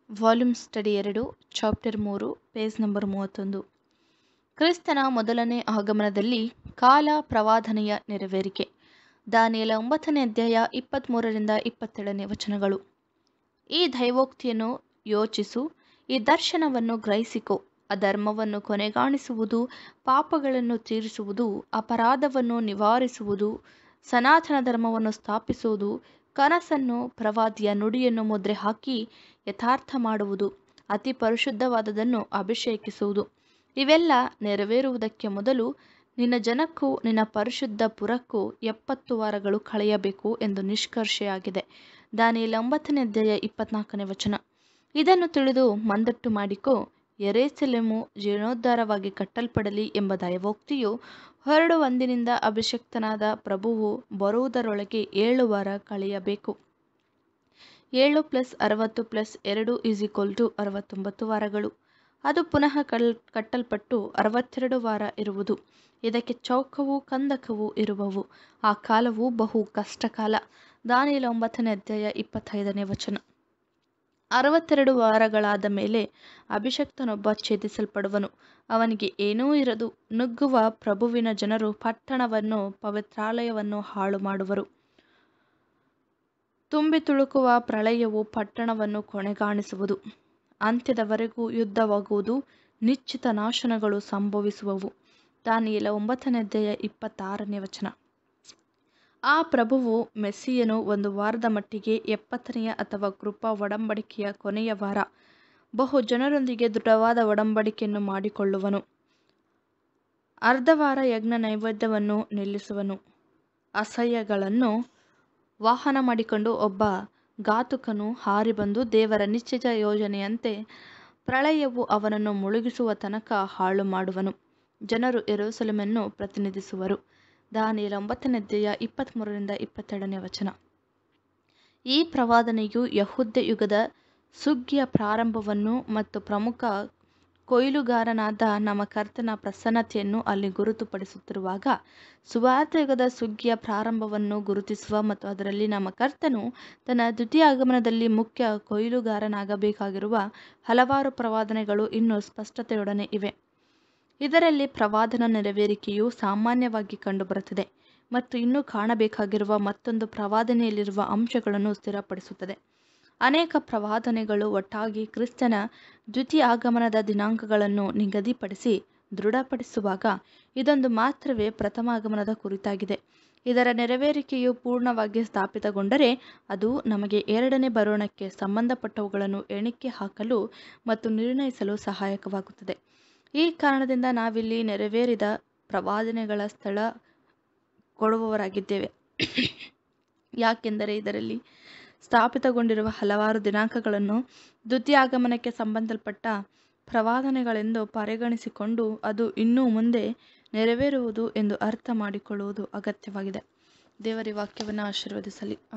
volume study ಎರಡು chapter ಮೂರು page number ಮೂವತ್ತೊಂದು ಕ್ರಿಸ್ತನ ಮೊದಲನೇ ಆಗಮನದಲ್ಲಿ ಕಾಲ ಪ್ರವಾದನೆಯ ನೆರವೇರಿಕೆ ದಾನಿಯೇಲ ಒಂಬತ್ತನೇ ಅಧ್ಯಾಯ ಇಪ್ಪತ್ತ್ಮೂರರಿಂದ ಇಪ್ಪತ್ತೇಳನೇ ವಚನಗಳು ಈ ದೈವೋಕ್ತಿಯನ್ನು ಯೋಚಿಸು ಈ ದರ್ಶನವನ್ನು ಗ್ರಹಿಸಿಕೊ ಅಧರ್ಮವನ್ನು ಕೊನೆಗಾಣಿಸುವುದು ಪಾಪಗಳನ್ನು ತೀರಿಸುವುದು ಅಪರಾಧವನ್ನು ನಿವಾರಿಸುವುದು ಸನಾತನ ಧರ್ಮವನ್ನು ಸ್ಥಾಪಿಸುವುದು ಕನಸನ್ನು ಪ್ರವಾದಿಯ ನುಡಿಯನ್ನು ಮುದ್ರೆ ಹಾಕಿ ಯಥಾರ್ಥ ಮಾಡುವುದು ಅತಿ ಪರಿಶುದ್ಧವಾದದನ್ನು ಅಭಿಷೇಕಿಸುವುದು ಇವೆಲ್ಲ ನೆರವೇರುವುದಕ್ಕೆ ಮೊದಲು ನಿನ್ನ ಜನಕ್ಕೂ ನಿನ್ನ ಪರಿಶುದ್ಧ ಪುರಕ್ಕೂ ಎಪ್ಪತ್ತು ವಾರಗಳು ಕಳೆಯಬೇಕು ಎಂದು ನಿಷ್ಕರ್ಷೆಯಾಗಿದೆ ದಾನಿಯೇಲ ಒಂಬತ್ತನೇ ಅಧ್ಯಾಯ ಇಪ್ಪತ್ನಾಲ್ಕನೇ ವಚನ ಇದನ್ನು ತಿಳಿದು ಮಂದಟ್ಟು ಮಾಡಿಕೊ ಎರೇಸೆಲೆಮು ಜೀರ್ಣೋದ್ಧಾರವಾಗಿ ಕಟ್ಟಲ್ಪಡಲಿ ಎಂಬ ದೈವೋಕ್ತಿಯು ಹೊರಡುವಂದಿನಿಂದ ಅಭಿಷಕ್ತನಾದ ಪ್ರಭುವು ಬರುವುದರೊಳಗೆ ಏಳು ವಾರ ಕಳೆಯಬೇಕು ಏಳು ಪ್ಲಸ್ ಅರವತ್ತು ಪ್ಲಸ್ ಎರಡು ಈಸ್ ಈಕ್ವಲ್ ಟು ಅರವತ್ತೊಂಬತ್ತು ವಾರಗಳು ಅದು ಪುನಃ ಕಲ್ ಕಟ್ಟಲ್ಪಟ್ಟು ಅರವತ್ತೆರಡು ವಾರ ಇರುವುದು ಇದಕ್ಕೆ ಚೌಕವೂ ಕಂದಕವೂ ಇರುವವು ಆ ಕಾಲವು ಬಹು ಕಷ್ಟಕಾಲ ದಾನಿಯೇಲ ಒಂಬತ್ತನೇ ಅಧ್ಯಾಯ ಇಪ್ಪತ್ತೈದನೇ ವಚನ ಅರವತ್ತೆರಡು ವಾರಗಳಾದ ಮೇಲೆ ಅಭಿಷಕ್ತನೊಬ್ಬ ಛೇದಿಸಲ್ಪಡುವನು ಅವನಿಗೆ ಏನೂ ಇರದು ನುಗ್ಗುವ ಪ್ರಭುವಿನ ಜನರು ಪಟ್ಟಣವನ್ನು ಪವಿತ್ರಾಲಯವನ್ನು ಹಾಳು ಮಾಡುವರು ತುಂಬಿ ತುಳುಕುವ ಪ್ರಳಯವು ಪಟ್ಟಣವನ್ನು ಕೊನೆಗಾಣಿಸುವುದು ಅಂತ್ಯದವರೆಗೂ ಯುದ್ಧವಾಗುವುದು ನಿಶ್ಚಿತ ನಾಶನಗಳು ಸಂಭವಿಸುವವು ದಾನಿಯೇಲ ಒಂಬತ್ತನೇ ಅಧ್ಯಾಯ ಇಪ್ಪತ್ತಾರನೇ ವಚನ ಆ ಪ್ರಭುವು ಮೆಸ್ಸಿಯನು ಒಂದು ವಾರದ ಮಟ್ಟಿಗೆ ಎಪ್ಪತ್ತನೆಯ ಅಥವಾ ಕೃಪಾ ಒಡಂಬಡಿಕೆಯ ಕೊನೆಯ ವಾರ ಬಹು ಜನರೊಂದಿಗೆ ದೃಢವಾದ ಒಡಂಬಡಿಕೆಯನ್ನು ಮಾಡಿಕೊಳ್ಳುವನು ಅರ್ಧ ವಾರ ಯಜ್ಞ ನೈವೇದ್ಯವನ್ನು ನಿಲ್ಲಿಸುವನು ಅಸಹ್ಯಗಳನ್ನು ವಾಹನ ಮಾಡಿಕೊಂಡು ಒಬ್ಬ ಘಾತುಕನು ಹಾರಿ ಬಂದು ದೇವರ ನಿಶ್ಚಿತ ಯೋಜನೆಯಂತೆ ಪ್ರಳಯವು ಅವನನ್ನು ಮುಳುಗಿಸುವ ತನಕ ಹಾಳು ಮಾಡುವನು ಜನರು ಎರುಸಲೇಮನ್ನು ಪ್ರತಿನಿಧಿಸುವರು ದಾನಿಯೇಲ ಒಂಬತ್ತನೇ ಅಧ್ಯಾಯ ಇಪ್ಪತ್ತ್ಮೂರರಿಂದ ಇಪ್ಪತ್ತೆರಡನೇ ವಚನ ಈ ಪ್ರವಾದನೆಯು ಯಹುದ್ಯ ಯುಗದ ಸುಗ್ಗಿಯ ಪ್ರಾರಂಭವನ್ನು ಮತ್ತು ಪ್ರಮುಖ ಕೊಯ್ಲುಗಾರನಾದ ನಮ್ಮ ಕರ್ತನ ಪ್ರಸನ್ನತೆಯನ್ನು ಅಲ್ಲಿ ಗುರುತುಪಡಿಸುತ್ತಿರುವಾಗ ಸುವಾರ್ಥ ಯುಗದ ಸುಗ್ಗಿಯ ಪ್ರಾರಂಭವನ್ನು ಗುರುತಿಸುವ ಮತ್ತು ಅದರಲ್ಲಿ ನಮ್ಮ ಕರ್ತನು ತನ್ನ ದ್ವಿತೀಯ ಆಗಮನದಲ್ಲಿ ಮುಖ್ಯ ಕೊಯ್ಲುಗಾರನಾಗಬೇಕಾಗಿರುವ ಹಲವಾರು ಪ್ರವಾದನೆಗಳು ಇನ್ನೂ ಸ್ಪಷ್ಟತೆಯೊಡನೆ ಇವೆ ಇದರಲ್ಲಿ ಪ್ರವಾದನ ನೆರವೇರಿಕೆಯು ಸಾಮಾನ್ಯವಾಗಿ ಕಂಡುಬರುತ್ತದೆ ಮತ್ತು ಇನ್ನೂ ಕಾಣಬೇಕಾಗಿರುವ ಮತ್ತೊಂದು ಪ್ರವಾದನೆಯಲ್ಲಿರುವ ಅಂಶಗಳನ್ನು ಸ್ಥಿರಪಡಿಸುತ್ತದೆ ಅನೇಕ ಪ್ರವಾದನೆಗಳು ಒಟ್ಟಾಗಿ ಕ್ರಿಸ್ತನ ದ್ವಿತೀಯ ಆಗಮನದ ದಿನಾಂಕಗಳನ್ನು ನಿಗದಿಪಡಿಸಿ ದೃಢಪಡಿಸುವಾಗ ಇದೊಂದು ಮಾತ್ರವೇ ಪ್ರಥಮ ಆಗಮನದ ಕುರಿತಾಗಿದೆ ಇದರ ನೆರವೇರಿಕೆಯು ಪೂರ್ಣವಾಗಿ ಸ್ಥಾಪಿತಗೊಂಡರೆ ಅದು ನಮಗೆ ಎರಡನೇ ಬರೋಣಕ್ಕೆ ಸಂಬಂಧಪಟ್ಟವುಗಳನ್ನು ಎಣಿಕೆ ಹಾಕಲು ಮತ್ತು ನಿರ್ಣಯಿಸಲು ಸಹಾಯಕವಾಗುತ್ತದೆ ಈ ಕಾರಣದಿಂದ ನಾವಿಲ್ಲಿ ನೆರವೇರಿದ ಪ್ರವಾದನೆಗಳ ಸ್ಥಳ ಕೊಡುವವರಾಗಿದ್ದೇವೆ ಯಾಕೆಂದರೆ ಇದರಲ್ಲಿ ಸ್ಥಾಪಿತಗೊಂಡಿರುವ ಹಲವಾರು ದಿನಾಂಕಗಳನ್ನು ದ್ವಿತೀಯ ಆಗಮನಕ್ಕೆ ಸಂಬಂಧಪಟ್ಟ ಪ್ರವಾದನೆಗಳೆಂದು ಪರಿಗಣಿಸಿಕೊಂಡು ಅದು ಇನ್ನೂ ಮುಂದೆ ನೆರವೇರುವುದು ಎಂದು ಅರ್ಥ ಮಾಡಿಕೊಳ್ಳುವುದು ಅಗತ್ಯವಾಗಿದೆ ದೇವರ ವಾಕ್ಯವನ್ನು ಆಶೀರ್ವದಿಸಲಿ